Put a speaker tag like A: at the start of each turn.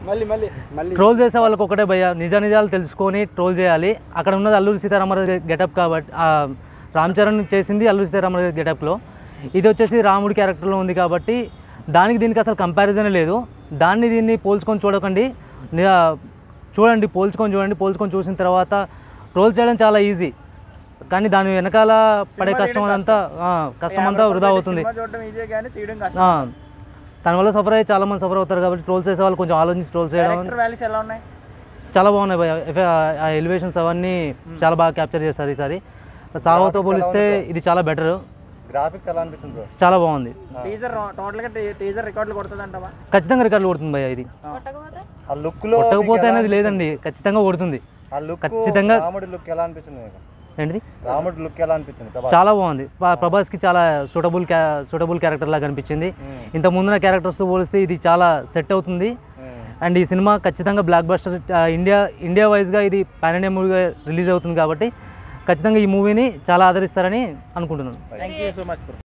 A: మళ్ళీ మళ్ళీ మళ్ళీ
B: ట్రోల్ చేసే వాళ్ళకి ఒకటే భయ నిజ నిజాలు తెలుసుకొని ట్రోల్ చేయాలి అక్కడ ఉన్నది అల్లూరి సీతారామరాజు గెటప్ కాబట్టి ఆ, రామ్ చరణ్ చేసింది అల్లూరి సీతారామరాజు గెటప్లో ఇది వచ్చేసి రాముడి క్యారెక్టర్లో ఉంది కాబట్టి దానికి దీనికి అసలు కంపారిజన్ లేదు దాన్ని దీన్ని పోల్చుకొని చూడకండి ని- చూడండి పోల్చుకొని చూడండి పోల్చుకొని చూసిన తర్వాత ట్రోల్ చేయడం చాలా ఈజీ కానీ దాని వెనకాల పడే కష్టం అంతా ఆ, కష్టం అంతా వృధా అవుతుంది
A: సినిమా చూడడం ఈజీ కానీ తీయడం కష్టం
B: ఆ, దానివల్ల సఫర్ అయ్యి చాలా మంది సఫర్ అవుతారు కాబట్టి ట్రోల్ చేసే వాళ్ళు కొంచెం ఆలోచించి ట్రోల్ చేయడం
A: క్యారెక్టర్ వాల్యూస్ ఎలా ఉన్నాయి
B: చాలా బాగున్నాయి భయ్య ఎఫె- ఆ ఎలివేషన్స్ అవన్నీ చాలా బాగా క్యాప్చర్ చేస్తారు ఈసారి సాహోతో పోలిస్తే ఇది చాలా బెటర్
C: గ్రాఫిక్స్ ఎలా అనిపించింది బ్రో
B: చాలా బాగుంది
A: టీజర్ టోటల్ గా టీజర్ రికార్డులు కొడుతుంది అంటావా
B: ఖచ్చితంగా రికార్డులు కొడుతుంది భయ్య ఇది
C: ఆ లుక్ లో
B: కొట్టకపోతే అనేది లేదండి ఖచ్చితంగా కొడుతుంది
C: ఆ లుక్
B: ఖచ్చితంగా-
C: రాముడి లుక్ ఎలా అనిపించింది మీకు
B: ఏంటిది
C: రాముడి లుక్ ఎలా అనిపించింది ప్రభాస్
B: చాలా బాగుంది ప- ప్రభాస్కి చాలా సూటబుల్ క్యా సూటబుల్ క్యారెక్టర్ లాగా అనిపించింది ఇంత ముందున క్యారెక్టర్స్తో పోలిస్తే ఇది చాలా సెట్ అవుతుంది అండ్ ఈ సినిమా ఖచ్చితంగా బ్లాక్ బస్టర్ ఇండియా ఇండియా వైజ్గా ఇది పాన్ ఇండియా మూవీగా రిలీజ్ అవుతుంది కాబట్టి ఖచ్చితంగా ఈ మూవీని చాలా ఆదరిస్తారని అనుకుంటున్నాను
A: thank you so much bro